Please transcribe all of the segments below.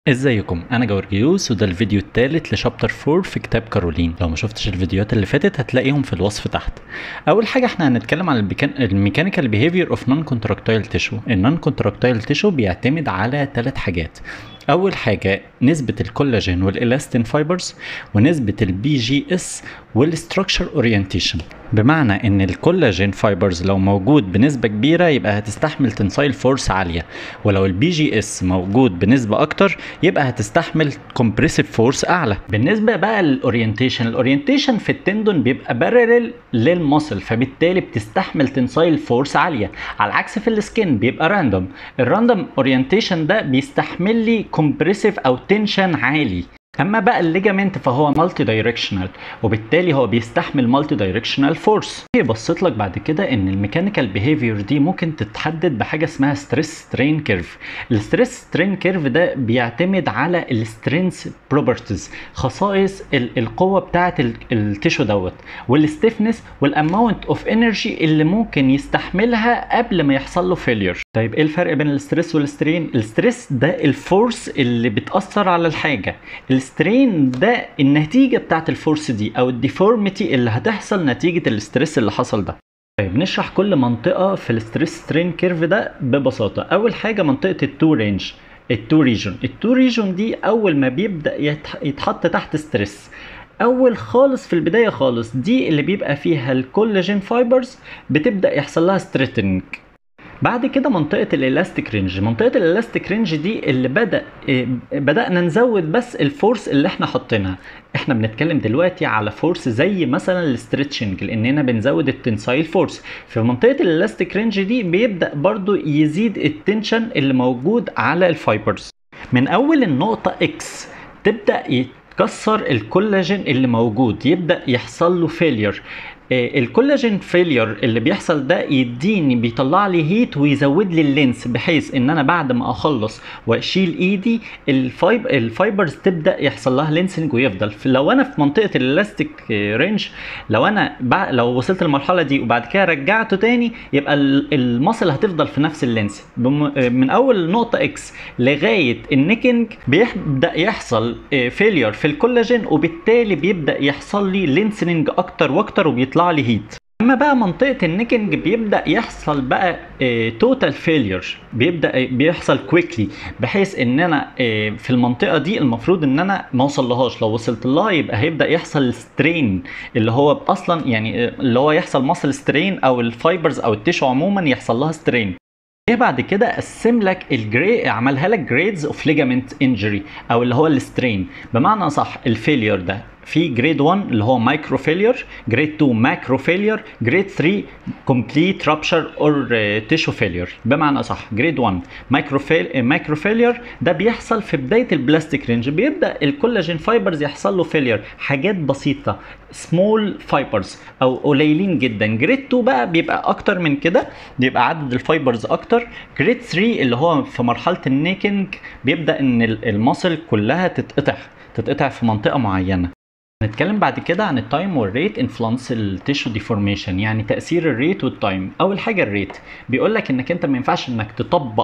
ازيكم انا جورجيوس وده الفيديو الثالث لشابتر 4 في كتاب كارولين لو ما شفتش الفيديوهات اللي فاتت هتلاقيهم في الوصف تحت اول حاجه احنا هنتكلم عن الميكانيكال بيهيفير اوف نون كونتراكتايل تيشو النون كونتراكتايل تيشو بيعتمد على ثلاث حاجات اول حاجه نسبه الكولاجين والالاستين فايبرز ونسبه البي جي اس والستراكشر اورينتيشن بمعنى ان الكولاجين فايبرز لو موجود بنسبه كبيره يبقى هتستحمل تنسايل فورس عاليه ولو البي جي اس موجود بنسبه اكتر يبقى هتستحمل كومبريسيف فورس اعلى بالنسبه بقى للاورينتيشن الاورينتيشن في التندون بيبقى بارلل للمصل فبالتالي بتستحمل تنسايل فورس عاليه على العكس في السكين بيبقى راندوم الراندوم اورينتيشن ده بيستحمل لي كومبريسيف او تنشن عالي اما بقى الليجامنت فهو مالتي دايركشنال وبالتالي هو بيستحمل مالتي دايركشنال فورس بصيت لك بعد كده ان الميكانيكال بيهيفير دي ممكن تتحدد بحاجه اسمها ستريس سترين كيرف الستريس سترين كيرف ده بيعتمد على السترينث بروبرتيز خصائص القوه بتاعه التيشو دوت والستيفنس والاماونت اوف انرجي اللي ممكن يستحملها قبل ما يحصل له فيلير طيب ايه الفرق بين الستريس والسترين الستريس ده الفورس اللي بتاثر على الحاجه السترين ده النتيجه بتاعت الفورس دي او الديفورميتي اللي هتحصل نتيجه الاستريس اللي حصل ده طيب نشرح كل منطقه في الستريس سترين كيرف ده ببساطه اول حاجه منطقه التو رينج التو ريجون التو ريجون دي اول ما بيبدا يتحط تحت ستريس اول خالص في البدايه خالص دي اللي بيبقى فيها الكولاجين فايبرز بتبدا يحصل لها ستريتنج بعد كده منطقة الالاستيك رينج منطقة الالاستيك رينج دي اللي بدأ إيه بدأنا نزود بس الفورس اللي احنا حاطينها احنا بنتكلم دلوقتي على فورس زي مثلا الاسترتشنج لاننا بنزود التنسايل فورس في منطقة الالاستيك رينج دي بيبدأ برضو يزيد التنشن اللي موجود على الفايبرز من اول النقطة اكس تبدأ يتكسر الكولاجين اللي موجود يبدأ يحصل له فيلير الكولاجين فيلير اللي بيحصل ده يديني بيطلع لي هيت ويزود لي اللينس بحيث ان انا بعد ما اخلص واشيل ايدي الفايب الفايبرز تبدا يحصل لها لينسنج ويفضل لو انا في منطقه الالاستيك رينج لو انا لو وصلت للمرحله دي وبعد كده رجعته تاني يبقى المصل هتفضل في نفس اللينس من اول نقطه اكس لغايه النيكنج بيبدا يحصل فيلير في الكولاجين وبالتالي بيبدا يحصل لي لينسنج اكتر واكتر وبيطلع يطلع لي هيت اما بقى منطقه النيكنج بيبدا يحصل بقى توتال فيلير بيبدا بيحصل كويكلي بحيث ان انا اه في المنطقه دي المفروض ان انا ما اوصلهاش لو وصلت لها يبقى هيبدا يحصل سترين اللي هو اصلا يعني اللي هو يحصل ماسل سترين او الفايبرز او التيشو عموما يحصل لها سترين ايه بعد كده قسم لك الجري عملها لك جريدز اوف ليجامنت انجري او اللي هو السترين بمعنى صح الفيلير ده في جريد 1 اللي هو مايكرو فيلير جريد 2 ماكرو فيلير جريد 3 كومبليت رابشر اور تيشو فيلير بمعنى صح جريد 1 مايكرو فيل مايكرو فيلير ده بيحصل في بدايه البلاستيك رينج بيبدا الكولاجين فايبرز يحصل له فيلير حاجات بسيطه سمول فايبرز او قليلين جدا جريد 2 بقى بيبقى اكتر من كده بيبقى عدد الفايبرز اكتر جريد 3 اللي هو في مرحله النيكنج بيبدا ان المصل كلها تتقطع تتقطع في منطقه معينه نتكلم بعد كده عن التايم والريت انفلونس التيشو ديفورميشن يعني تاثير الريت والتايم اول حاجه الريت بيقول لك انك انت ما ينفعش انك تطبق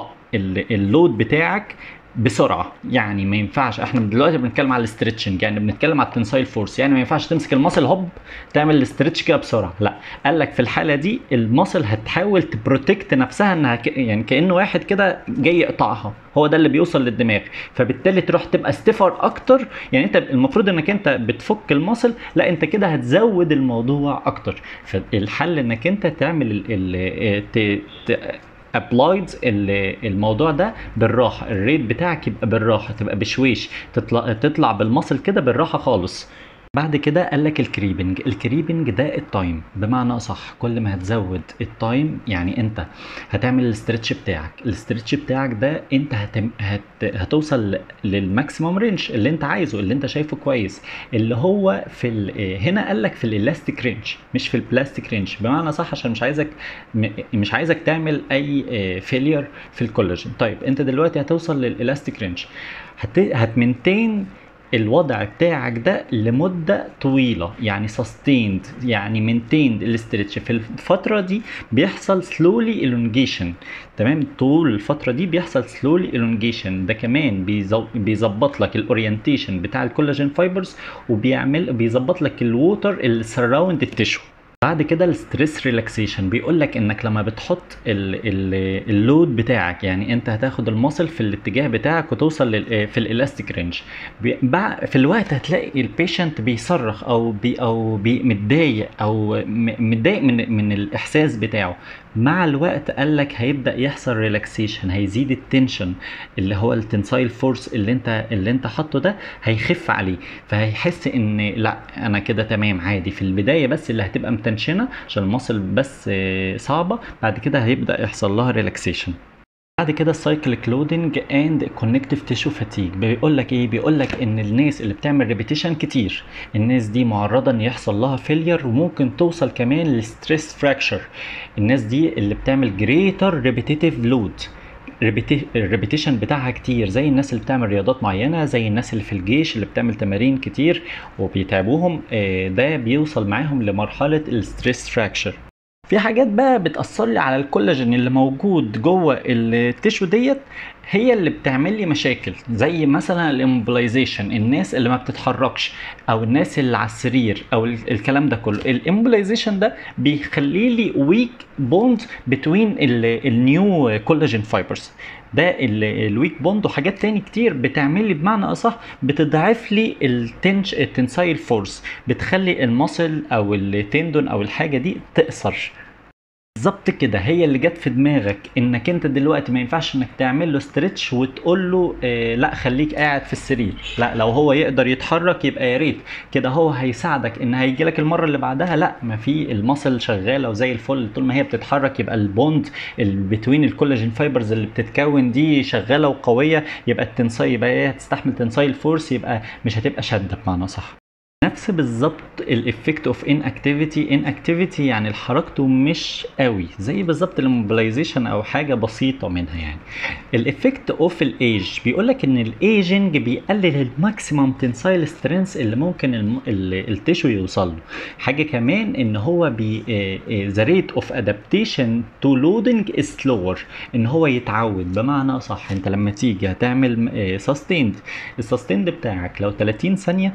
اللود بتاعك بسرعه يعني ما ينفعش احنا دلوقتي بنتكلم على الاسترتشنج يعني بنتكلم على التنسايل فورس يعني ما ينفعش تمسك المصل هوب تعمل الاسترتش كده بسرعه لا قال لك في الحاله دي المصل هتحاول تبروتكت نفسها انها ك... يعني كانه واحد كده جاي يقطعها هو ده اللي بيوصل للدماغ فبالتالي تروح تبقى ستيفر اكتر يعني انت المفروض انك انت بتفك المصل لا انت كده هتزود الموضوع اكتر فالحل انك انت تعمل ال... ال... ت... ت... ابلايد الموضوع ده بالراحه الريت بتاعك يبقى بالراحه تبقى بشويش تطلع تطلع بالمصل كده بالراحه خالص بعد كده قال لك الكريبنج الكريبنج ده التايم بمعنى صح كل ما هتزود التايم يعني انت هتعمل الاسترتش بتاعك الاسترتش بتاعك ده انت هتم هت هتوصل للماكسيموم رينج اللي انت عايزه اللي انت شايفه كويس اللي هو في هنا قال لك في الالاستيك رينج مش في البلاستيك رينج بمعنى صح عشان مش عايزك مش عايزك تعمل اي فيلير في الكولاجين طيب انت دلوقتي هتوصل للالاستيك رينج هت هتمنتين الوضع بتاعك ده لمده طويله يعني سستيند يعني مينتيند الاسترتش في الفتره دي بيحصل سلولي elongation تمام طول الفتره دي بيحصل سلولي elongation ده كمان بيزو- بيظبط لك الاورينتيشن بتاع الكولاجين فايبرز وبيعمل بيظبط لك الووتر اللي سراوند التشو بعد كده الستريس ريلاكسيشن بيقول لك انك لما بتحط ال ال اللود بتاعك يعني انت هتاخد المصل في الاتجاه بتاعك وتوصل لل في الالاستيك رينج بي- بع- في الوقت هتلاقي البيشنت بيصرخ او بي او بي متضايق او م- متضايق من من الاحساس بتاعه مع الوقت قال لك هيبدا يحصل ريلاكسيشن هيزيد التنشن اللي هو التنسايل فورس اللي انت اللي انت حاطه ده هيخف عليه فهيحس ان لا انا كده تمام عادي في البدايه بس اللي هتبقى متنشنه عشان المصل بس آه، صعبه بعد كده هيبدا يحصل لها ريلاكسيشن بعد كده السايكليك لودنج اند كونكتيف تيشو فاتيج بيقول لك ايه بيقول لك ان الناس اللي بتعمل ريبيتيشن كتير الناس دي معرضه ان يحصل لها فيلير وممكن توصل كمان لستريس فراكشر الناس دي اللي بتعمل جريتر ريبيتيتيف لود الريبيتيشن بتاعها كتير زي الناس اللي بتعمل رياضات معينه زي الناس اللي في الجيش اللي بتعمل تمارين كتير وبيتعبوهم آه، ده بيوصل معاهم لمرحله الستريس فراكشر في حاجات بقى بتأثر لي على الكولاجين اللي موجود جوه التيشو ديت هي اللي بتعمل لي مشاكل زي مثلا الامبلايزيشن الناس اللي ما بتتحركش او الناس اللي على السرير او ال- الكلام ده كله الامبلايزيشن ده بيخلي لي ويك بوند بتوين النيو كولاجين فايبرز ده الويك بوند وحاجات تاني كتير بتعمل لي بمعنى اصح بتضعف لي التنش التنسايل فورس بتخلي المصل او التندون او الحاجه دي تقصر بالظبط كده هي اللي جت في دماغك انك انت دلوقتي ما ينفعش انك تعمل له ستريتش وتقول له آه لا خليك قاعد في السرير لا لو هو يقدر يتحرك يبقى يا ريت كده هو هيساعدك ان هيجي لك المره اللي بعدها لا ما في المصل شغاله وزي الفل طول ما هي بتتحرك يبقى البوند بتوين الكولاجين فايبرز اللي بتتكون دي شغاله وقويه يبقى التنساي يبقى هي هتستحمل تنسايل فورس يبقى مش هتبقى شاده بمعنى صح نفس بالظبط الافكت اوف ان اكتيفيتي ان اكتيفيتي يعني حركته مش قوي زي بالظبط الموبلايزيشن او حاجه بسيطه منها يعني الافكت اوف الايج بيقول لك ان الايجنج بيقلل الماكسيمم تنسايل سترينث اللي ممكن الم- ال- التيشو يوصل له حاجه كمان ان هو بي ذا ريت اوف ادابتيشن تو لودنج از سلور ان هو يتعود بمعنى صح انت لما تيجي هتعمل سستيند السستيند بتاعك لو 30 ثانيه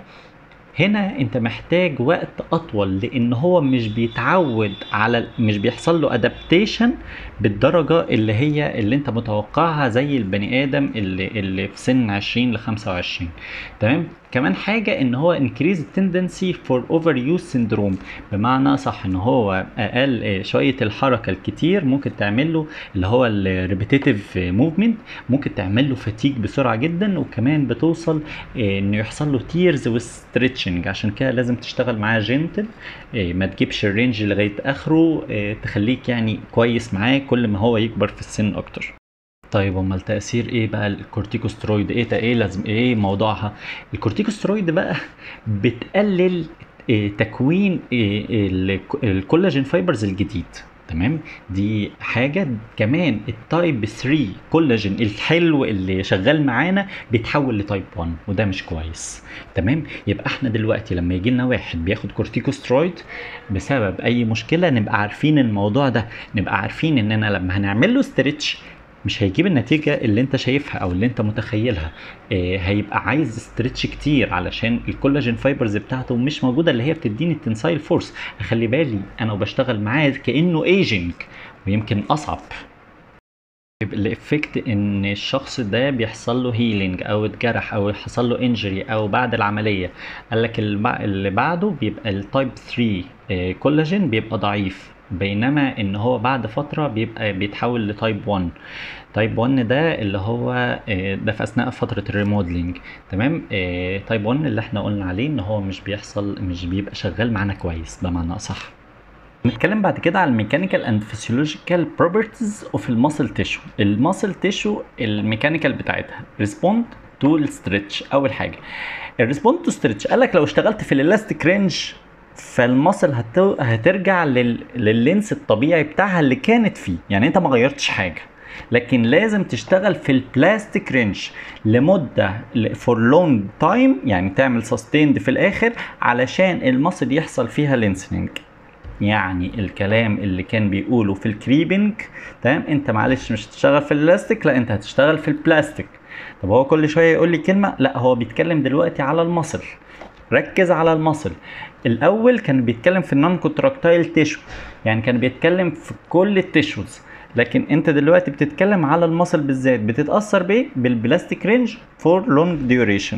هنا انت محتاج وقت اطول لان هو مش بيتعود على مش بيحصل له ادابتيشن بالدرجه اللي هي اللي انت متوقعها زي البني ادم اللي اللي في سن 20 ل 25 تمام كمان حاجه ان هو increase tendency for overuse syndrome بمعنى صح ان هو اقل آه، شويه الحركه الكتير ممكن تعمل له اللي هو الريبيتيتيف موفمنت ممكن تعمل له فتيج بسرعه جدا وكمان بتوصل آه، انه يحصل له تيرز وستريتشنج عشان كده لازم تشتغل معاه جنتل ما تجيبش الرينج لغايه اخره آه، تخليك يعني كويس معاه كل ما هو يكبر في السن اكتر طيب امال تاثير ايه بقى الكورتيكوسترويد ايه تا ايه لازم ايه موضوعها الكورتيكوسترويد بقى بتقلل آه، تكوين آه، الك- الكولاجين فايبرز الجديد تمام دي حاجة كمان التايب 3 كولاجين الحلو اللي شغال معانا بيتحول لتايب 1 وده مش كويس تمام يبقى احنا دلوقتي لما يجي لنا واحد بياخد كورتيكوسترويد بسبب اي مشكلة نبقى عارفين الموضوع ده نبقى عارفين اننا لما هنعمل له ستريتش مش هيجيب النتيجة اللي انت شايفها او اللي انت متخيلها آه هيبقى عايز ستريتش كتير علشان الكولاجين فايبرز بتاعته مش موجودة اللي هي بتديني التنسايل فورس اخلي بالي انا وبشتغل معاه كانه ايجنج ويمكن اصعب يبقى الافكت ان الشخص ده بيحصل له هيلينج او اتجرح او حصل له انجري او بعد العمليه قال لك الب- اللي بعده بيبقى التايب 3 آه، كولاجين بيبقى ضعيف بينما ان هو بعد فتره بيبقى بيتحول لتايب 1 تايب 1 ده اللي هو آه، ده في اثناء فتره الريموديلنج تمام آه، تايب 1 اللي احنا قلنا عليه ان هو مش بيحصل مش بيبقى شغال معانا كويس بمعنى اصح نتكلم بعد كده على الميكانيكال اند فيسيولوجيكال بروبرتيز اوف الماسل تيشو الماسل تيشو الميكانيكال بتاعتها ريسبوند تو الستريتش اول حاجه الريسبوند تو ستريتش قال لك لو اشتغلت في الالاستيك رينج فالماسل هت... هترجع لل... لللينس الطبيعي بتاعها اللي كانت فيه يعني انت ما غيرتش حاجه لكن لازم تشتغل في البلاستيك رينج لمده فور لونج تايم يعني تعمل سستيند في الاخر علشان المصل يحصل فيها لينسنج يعني الكلام اللي كان بيقوله في الكريبنج تمام انت معلش مش هتشتغل في الالاستيك لا انت هتشتغل في البلاستيك طب هو كل شويه يقول لي كلمه لا هو بيتكلم دلوقتي على المصل ركز على المصل الاول كان بيتكلم في النون كونتراكتايل تيشو يعني كان بيتكلم في كل التيشوز لكن انت دلوقتي بتتكلم على المصل بالذات بتتاثر بايه بالبلاستيك رينج فور لونج ديوريشن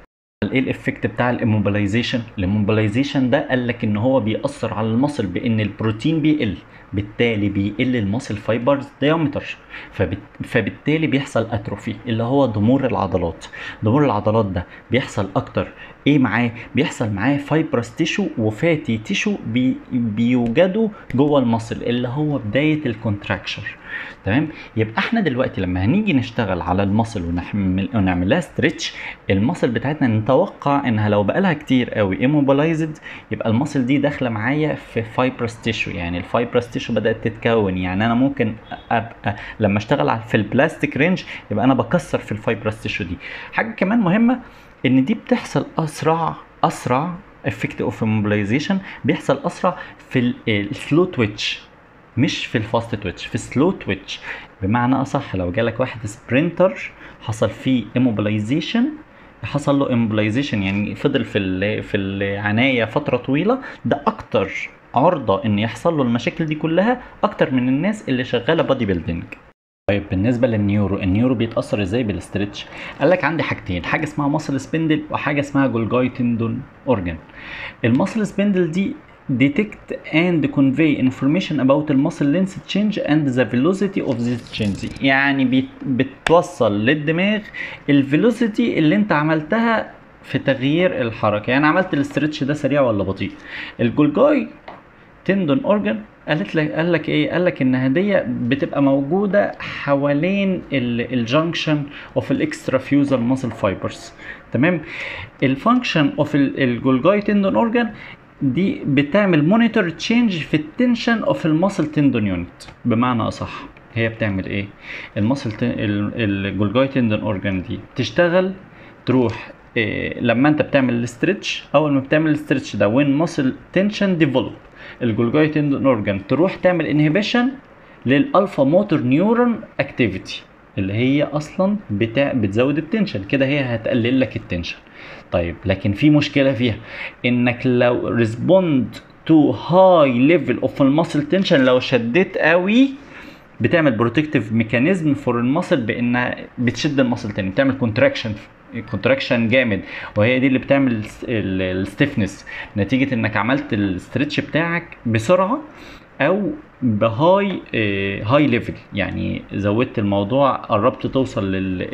ايه الافكت بتاع الاموبلايزيشن الاموبلايزيشن ده قال لك ان هو بيأثر على المصل بان البروتين بيقل بالتالي بيقل المصل فايبرز ديامتر فبت... فبالتالي بيحصل اتروفي اللي هو ضمور العضلات ضمور العضلات ده بيحصل اكتر ايه معاه بيحصل معاه فايبرس تيشو وفاتي تيشو بي... بيوجدوا جوه المصل اللي هو بدايه الكونتراكشر تمام يبقى احنا دلوقتي لما هنيجي نشتغل على المصل ونعمل ونعمل لها ستريتش المصل بتاعتنا نتوقع انها لو بقالها كتير قوي ايموبلايزد يبقى المصل دي داخله معايا في فايبرس تيشو يعني الفايبرس تيشو بدات تتكون يعني انا ممكن ابقى لما اشتغل على في البلاستيك رينج يبقى انا بكسر في الفايبرس تيشو دي حاجه كمان مهمه ان دي بتحصل اسرع اسرع افكت اوف موبلايزيشن بيحصل اسرع في السلو تويتش مش في الفاست تويتش في السلو تويتش بمعنى اصح لو جالك واحد سبرينتر حصل فيه immobilization حصل له immobilization يعني فضل في ال في العنايه فتره طويله ده اكتر عرضه ان يحصل له المشاكل دي كلها اكتر من الناس اللي شغاله بادي بيلدينج طيب بالنسبه للنيورو النيورو بيتاثر ازاي بالاسترتش قال لك عندي حاجتين حاجه اسمها ماسل سبندل وحاجه اسمها جولجاي تندون اورجان الماسل سبندل دي detect and convey information about the muscle length change and the velocity of this change يعني بت بتوصل للدماغ الفيلوسيتي اللي انت عملتها في تغيير الحركه يعني عملت الاسترتش ده سريع ولا بطيء الجولجاي تندون اورجان قالت لك قال لك ايه قال لك ان هديه بتبقى موجوده حوالين الجنكشن اوف الاكسترا فيوزال ماسل فايبرز تمام الفانكشن اوف الجولجاي تندون اورجان دي بتعمل مونيتور تشينج في التنشن اوف الماسل تندون يونت بمعنى اصح هي بتعمل ايه الماسل الجولجاي تندون اورجان دي تشتغل تروح إيه لما انت بتعمل الاسترتش اول ما بتعمل الاسترتش ده وين ماسل تنشن ديفلوب الجولجاي تندون اورجان تروح تعمل انهبيشن للالفا موتور نيورون اكتيفيتي اللي هي اصلا بتاع بتزود التنشن كده هي هتقلل لك التنشن طيب لكن في مشكله فيها انك لو ريسبوند تو هاي ليفل اوف الماسل تنشن لو شديت قوي بتعمل بروتكتيف ميكانيزم فور الماسل بانها بتشد الماسل تاني بتعمل كونتراكشن كونتراكشن جامد وهي دي اللي بتعمل الستيفنس نتيجه انك عملت الاسترتش بتاعك بسرعه او بهاي هاي ليفل يعني زودت الموضوع قربت توصل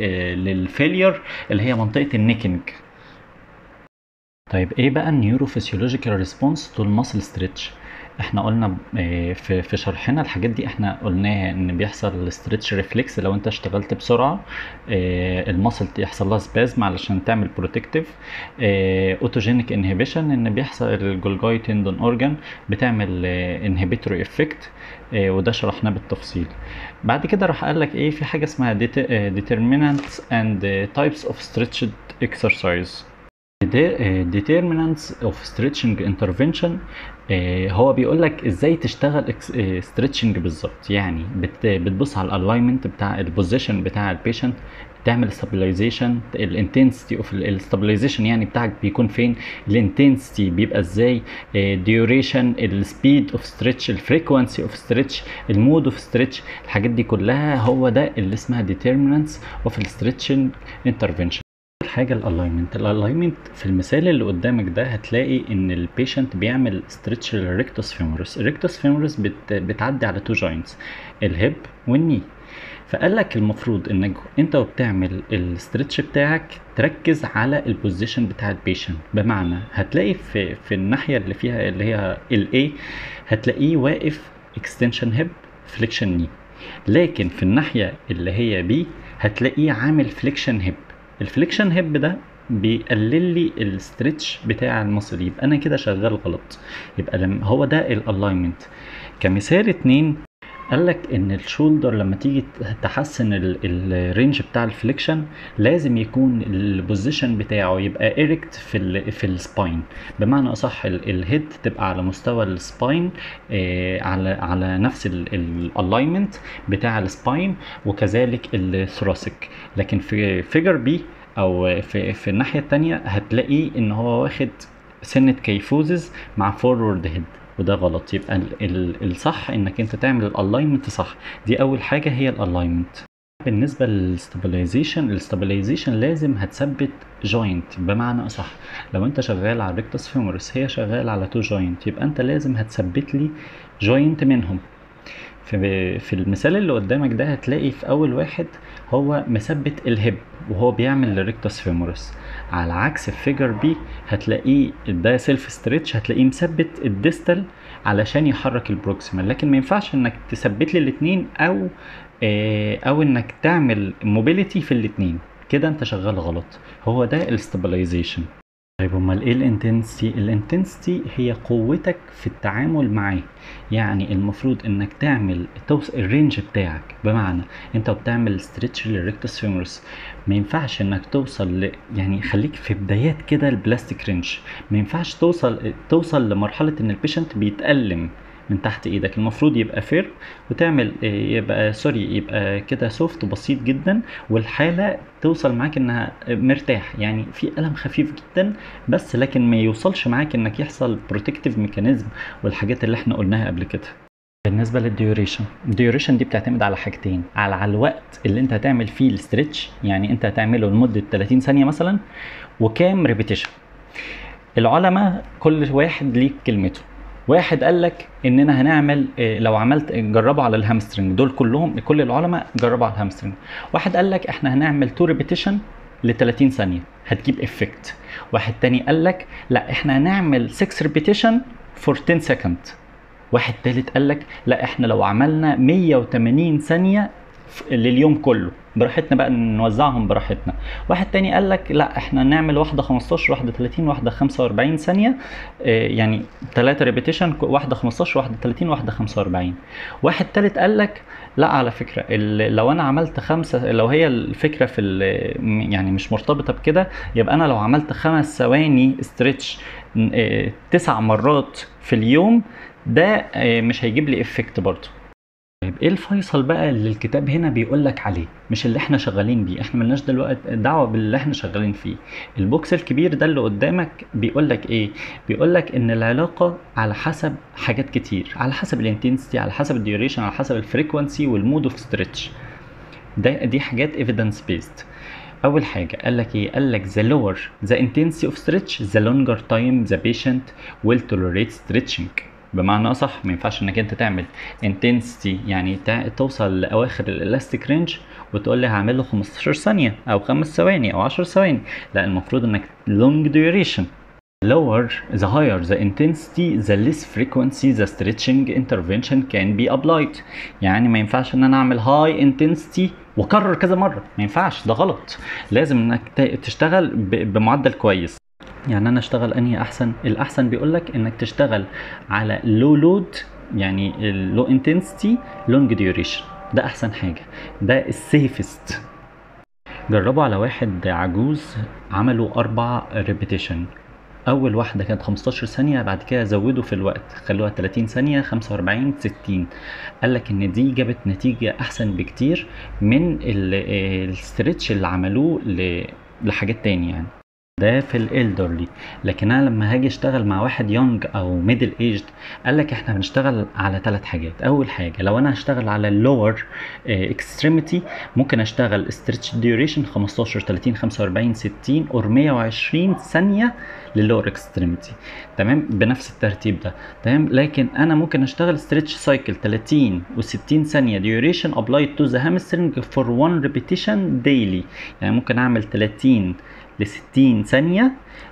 للفيلير اللي هي منطقه النيكنج طيب ايه بقى النيوروفيسيولوجيكال ريسبونس تو الماسل ستريتش احنا قلنا في في شرحنا الحاجات دي احنا قلناها ان بيحصل الستريتش ريفلكس لو انت اشتغلت بسرعه الماسل يحصل لها سبازم علشان تعمل بروتكتيف اوتوجينيك انهبيشن ان بيحصل الجولجاي تندون اورجان بتعمل انهبيتوري افكت وده شرحناه بالتفصيل بعد كده راح قال لك ايه في حاجه اسمها determinants and types of stretched exercise determinants of stretching intervention هو بيقول لك ازاي تشتغل ستريتشنج بالظبط يعني بتبص على الالاينمنت بتاع البوزيشن بتاع البيشنت تعمل stabilization الانتنسيتي اوف الستابلايزيشن يعني بتاعك بيكون فين الانتنسيتي بيبقى ازاي ديوريشن السبيد اوف ستريتش الفريكوانسي اوف ستريتش المود اوف ستريتش الحاجات دي كلها هو ده اللي اسمها determinants اوف الستريتشنج انترفنشن حاجه الالاينمنت الالاينمنت في المثال اللي قدامك ده هتلاقي ان البيشنت بيعمل ستريتش للريكتوس فيمورس الريكتوس فيمورس بت بتعدي على تو جوينتس الهيب والني فقال لك المفروض انك انت وبتعمل الستريتش بتاعك تركز على البوزيشن بتاع البيشنت بمعنى هتلاقي في في الناحيه اللي فيها اللي هي الاي هتلاقيه واقف اكستنشن هيب فليكشن ني لكن في الناحيه اللي هي بي هتلاقيه عامل فليكشن هيب الفليكشن هيب ده بيقلل لي الستريتش بتاع المصل يبقى انا كده شغال غلط يبقى لما هو ده الالاينمنت كمثال اتنين قال لك ان الشولدر لما تيجي تحسن الرينج بتاع الفليكشن لازم يكون البوزيشن بتاعه يبقى ايركت في ال في السباين بمعنى اصح الهيد تبقى على مستوى السباين آه على على نفس الالاينمنت بتاع السباين وكذلك الثراسك لكن في فيجر بي او في في الناحيه الثانيه هتلاقي ان هو واخد سنه كيفوزز مع فورورد هيد وده غلط يبقى ال ال الصح انك انت تعمل الالاينمنت صح دي اول حاجه هي الالاينمنت بالنسبه للستابلايزيشن الستابلايزيشن لازم هتثبت جوينت بمعنى اصح لو انت شغال على الريكتس فيمورس هي شغال على تو جوينت يبقى انت لازم هتثبت لي جوينت منهم في في المثال اللي قدامك ده هتلاقي في اول واحد هو مثبت الهب وهو بيعمل الريكتس فيمورس على عكس الفيجر بي هتلاقيه ده سيلف ستريتش هتلاقيه مثبت الديستال علشان يحرك البروكسيمال لكن ما ينفعش انك تثبت لي الاثنين او آه او انك تعمل موبيليتي في الاثنين كده انت شغال غلط هو ده الاستابلايزيشن طيب امال ايه الانتنسيتي الانتنسيتي هي قوتك في التعامل معاه يعني المفروض انك تعمل توصل الرينج بتاعك بمعنى انت بتعمل ستريتش للريكتس فيمورس ما ينفعش انك توصل ل... يعني خليك في بدايات كده البلاستيك رينج ما ينفعش توصل توصل لمرحله ان البيشنت بيتألم من تحت ايدك المفروض يبقى فير وتعمل يبقى سوري يبقى كده سوفت بسيط جدا والحاله توصل معاك انها مرتاح يعني في الم خفيف جدا بس لكن ما يوصلش معاك انك يحصل بروتكتيف ميكانيزم والحاجات اللي احنا قلناها قبل كده بالنسبه للديوريشن الديوريشن دي بتعتمد على حاجتين على, على الوقت اللي انت هتعمل فيه الستريتش يعني انت هتعمله لمده 30 ثانيه مثلا وكام ريبيتيشن العلماء كل واحد ليه كلمته واحد قال لك اننا هنعمل لو عملت جربوا على الهامسترنج دول كلهم كل العلماء جربوا على الهامسترنج واحد قال لك احنا هنعمل تو ريبيتيشن ل 30 ثانيه هتجيب افكت واحد تاني قال لك لا احنا هنعمل 6 ريبيتيشن فور 10 سكند واحد تالت قال لك لا احنا لو عملنا 180 ثانيه لليوم كله براحتنا بقى نوزعهم براحتنا واحد تاني قال لك لا احنا نعمل واحده 15 واحده 30 واحده 45 ثانيه اه يعني ثلاثه ريبيتيشن واحده 15 واحده 30 واحده 45 واحد تالت قال لك لا على فكره لو انا عملت خمسه لو هي الفكره في يعني مش مرتبطه بكده يبقى انا لو عملت خمس ثواني ستريتش اه تسع مرات في اليوم ده اه مش هيجيب لي افكت برضه طيب ايه الفيصل بقى اللي الكتاب هنا بيقول لك عليه مش اللي احنا شغالين بيه احنا ملناش دلوقتي دعوه باللي احنا شغالين فيه البوكس الكبير ده اللي قدامك بيقول لك ايه بيقول لك ان العلاقه على حسب حاجات كتير على حسب الانتنسيتي على حسب الديوريشن على حسب الفريكوانسي والمود اوف ستريتش ده دي حاجات ايفيدنس بيست اول حاجه قال لك ايه قال لك the lower the intensity of stretch the longer time the patient will tolerate stretching بمعنى اصح ما ينفعش انك انت تعمل انتنسيتي يعني توصل لاواخر الالاستيك رينج وتقول لي هعمل له 15 ثانيه او 5 ثواني او 10 ثواني لا المفروض انك long duration lower the higher the intensity the less frequency the stretching intervention can be applied يعني ما ينفعش ان انا اعمل high intensity واكرر كذا مره ما ينفعش ده غلط لازم انك تشتغل بمعدل كويس يعني انا اشتغل انهي احسن الاحسن بيقول لك انك تشتغل على لو لود يعني لو انتنسيتي لونج ديوريشن ده احسن حاجه ده السيفست جربوا على واحد عجوز عملوا اربع ريبيتيشن اول واحده كانت 15 ثانيه بعد كده زودوا في الوقت خلوها 30 ثانيه 45 60 قال لك ان دي جابت نتيجه احسن بكتير من الستريتش اللي عملوه لحاجات تاني يعني ده في الالدرلي لكن انا لما هاجي اشتغل مع واحد يونج او ميدل ايجد قال لك احنا بنشتغل على ثلاث حاجات اول حاجه لو انا هشتغل على اللور اكستريميتي ممكن اشتغل ستريتش ديوريشن 15 30 45 60 اور 120 ثانيه للور اكستريميتي تمام بنفس الترتيب ده تمام لكن انا ممكن اشتغل ستريتش سايكل 30 و60 ثانيه ديوريشن ابلايد تو ذا هامسترنج فور 1 ريبيتيشن ديلي يعني ممكن اعمل 30 ل 60 ثانيه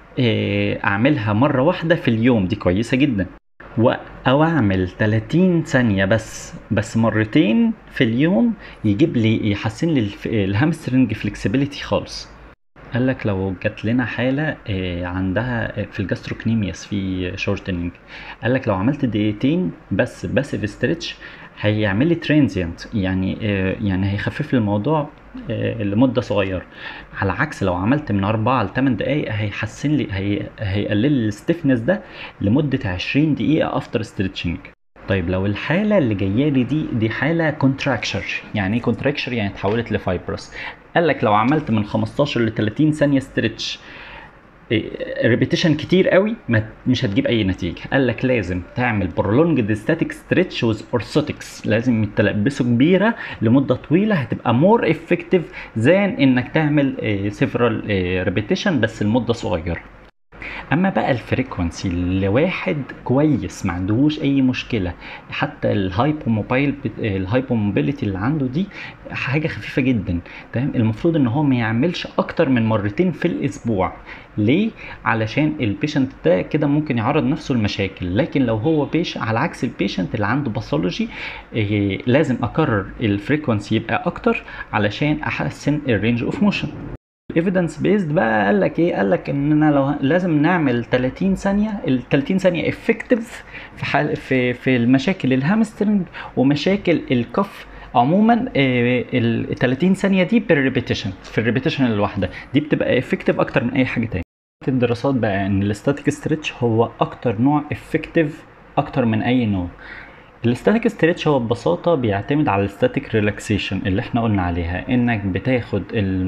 اعملها مره واحده في اليوم دي كويسه جدا او اعمل 30 ثانيه بس بس مرتين في اليوم يجيب لي يحسن لي الهامسترنج فلكسبيليتي خالص قال لك لو جات لنا حالة آه، عندها آه، في الجاستروكنيمياس في شورتنينج قال لك لو عملت دقيقتين بس باسيف ستريتش هيعمل لي ترانزيانت يعني آه، يعني هيخفف لي الموضوع آه، لمدة صغيرة على عكس لو عملت من أربعة لتمن دقايق هيحسن لي هي هيقلل لي الستيفنس ده لمدة عشرين دقيقة افتر ستريتشنج طيب لو الحالة اللي جاية لي دي دي حالة كونتراكشر يعني ايه كونتراكشر يعني اتحولت لفايبرس قال لك لو عملت من 15 ل 30 ثانية ستريتش ريبيتيشن كتير قوي ما مش هتجيب اي نتيجه قال لك لازم تعمل برولونج ستاتيك ستريتش وذ اورثوتكس لازم تلبسه كبيره لمده طويله هتبقى مور افكتيف زان انك تعمل سيفرال ريبيتيشن بس لمده صغيره اما بقى الفريكونسي لواحد كويس ما عندهوش اي مشكله حتى الهايبوموبايل الهايبوموبيليتي اللي عنده دي حاجه خفيفه جدا تمام المفروض ان هو ما يعملش اكتر من مرتين في الاسبوع ليه علشان البيشنت ده كده ممكن يعرض نفسه لمشاكل لكن لو هو بيش على عكس البيشنت اللي عنده باثولوجي إيه لازم اكرر الفريكونسي يبقى اكتر علشان احسن الرينج اوف موشن ايفيدنس بيزد بقى قال لك ايه قال لك اننا لو لازم نعمل 30 ثانيه ال 30 ثانيه افكتيف في حال في في المشاكل الهامسترنج ومشاكل الكف عموما ال 30 ثانيه دي بالريبيتيشن في الريبيتيشن الواحده دي بتبقى افكتيف اكتر من اي حاجه تاني الدراسات بقى ان الاستاتيك ستريتش هو اكتر نوع افكتيف اكتر من اي نوع الستاتيك ستريتش هو ببساطة بيعتمد على الستاتيك ريلاكسيشن اللي احنا قلنا عليها انك بتاخد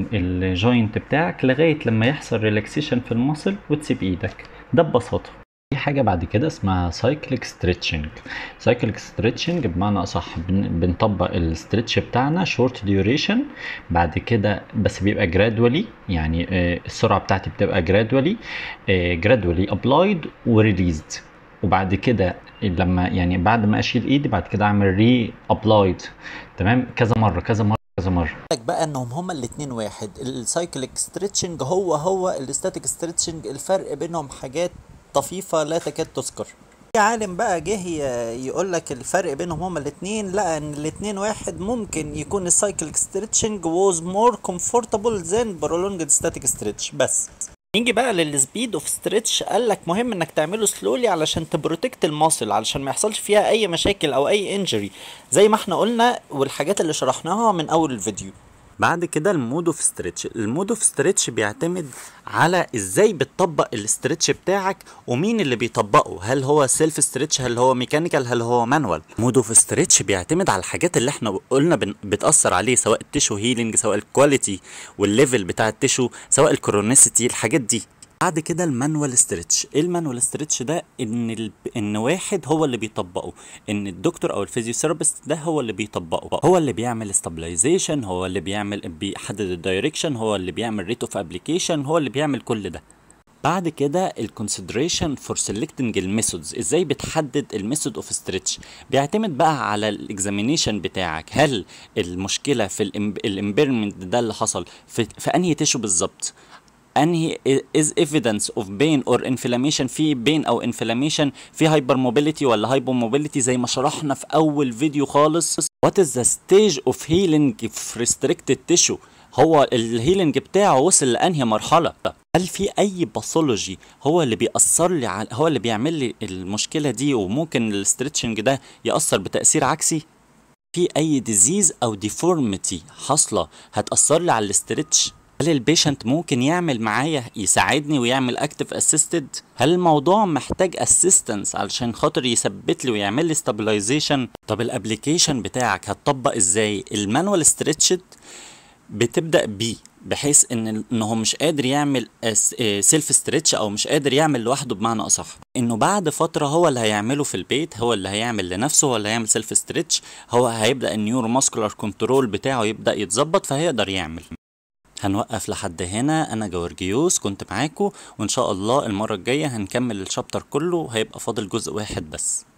الجوينت بتاعك لغاية لما يحصل ريلاكسيشن في المصل وتسيب ايدك ده ببساطة في حاجة بعد كده اسمها سايكليك ستريتشنج سايكليك ستريتشنج بمعنى اصح بن- بنطبق الستريتش بتاعنا شورت ديوريشن بعد كده بس بيبقى جرادولي يعني آه، السرعة بتاعتي بتبقى جرادولي جرادولي ابلايد وريليزد وبعد كده لما يعني بعد ما اشيل ايدي بعد كده اعمل ري ابلايد تمام كذا مره كذا مره كذا مره لك بقى انهم هما الاتنين واحد السايكليك ستريتشنج هو هو الاستاتيك ستريتشنج الفرق بينهم حاجات طفيفة لا تكاد تذكر في عالم بقى جه يقول لك الفرق بينهم هما الاتنين لقى ان الاتنين واحد ممكن يكون السايكليك ستريتشنج was more comfortable than prolonged static stretch بس نيجي بقى للسبيد اوف ستريتش قال لك مهم انك تعمله سلولي علشان تبروتكت الماسل علشان ما يحصلش فيها اي مشاكل او اي انجري زي ما احنا قلنا والحاجات اللي شرحناها من اول الفيديو بعد كده المود اوف ستريتش المود اوف ستريتش بيعتمد على ازاي بتطبق الاسترتش بتاعك ومين اللي بيطبقه هل هو سيلف ستريتش هل هو ميكانيكال هل هو مانوال مود اوف ستريتش بيعتمد على الحاجات اللي احنا قلنا بن... بتاثر عليه سواء التيشو هيلينج سواء الكواليتي والليفل بتاع التيشو سواء الكرونيسيتي الحاجات دي بعد كده المانوال ستريتش ايه المانوال ستريتش ده ان ال... ان واحد هو اللي بيطبقه ان الدكتور او الفيزيوثيرابيست ده هو اللي بيطبقه هو اللي بيعمل استابلايزيشن هو اللي بيعمل بيحدد الدايركشن هو اللي بيعمل ريت اوف ابليكيشن هو اللي بيعمل كل ده بعد كده الكونسيدريشن فور سيلكتنج الميثودز ازاي بتحدد الميثود اوف ستريتش بيعتمد بقى على الاكزامينيشن بتاعك هل المشكله في الامبيرمنت ده اللي حصل في, في انهي تيشو بالظبط انهي is evidence of pain or inflammation في pain او inflammation في hyper mobility ولا hypo mobility زي ما شرحنا في اول فيديو خالص what is the stage of healing في restricted tissue هو الهيلينج بتاعه وصل لانهي مرحله هل في اي باثولوجي هو اللي بيأثر لي على هو اللي بيعمل لي المشكله دي وممكن الستريتشنج ده يأثر بتأثير عكسي في اي ديزيز او ديفورميتي حاصله هتأثر لي على الاسترتش هل البيشنت ممكن يعمل معايا يساعدني ويعمل اكتف اسيستد هل الموضوع محتاج اسيستنس علشان خاطر يثبت لي ويعمل لي ستابلايزيشن طب الابلكيشن بتاعك هتطبق ازاي المانوال ستريتشد بتبدا بيه بحيث ان انه مش قادر يعمل سيلف ستريتش او مش قادر يعمل لوحده بمعنى اصح انه بعد فتره هو اللي هيعمله في البيت هو اللي هيعمل لنفسه هو اللي هيعمل سيلف ستريتش هو هيبدا النيورو ماسكولار كنترول بتاعه يبدا يتظبط فهيقدر يعمل هنوقف لحد هنا انا جورجيوس كنت معاكم وان شاء الله المره الجايه هنكمل الشابتر كله هيبقى فاضل جزء واحد بس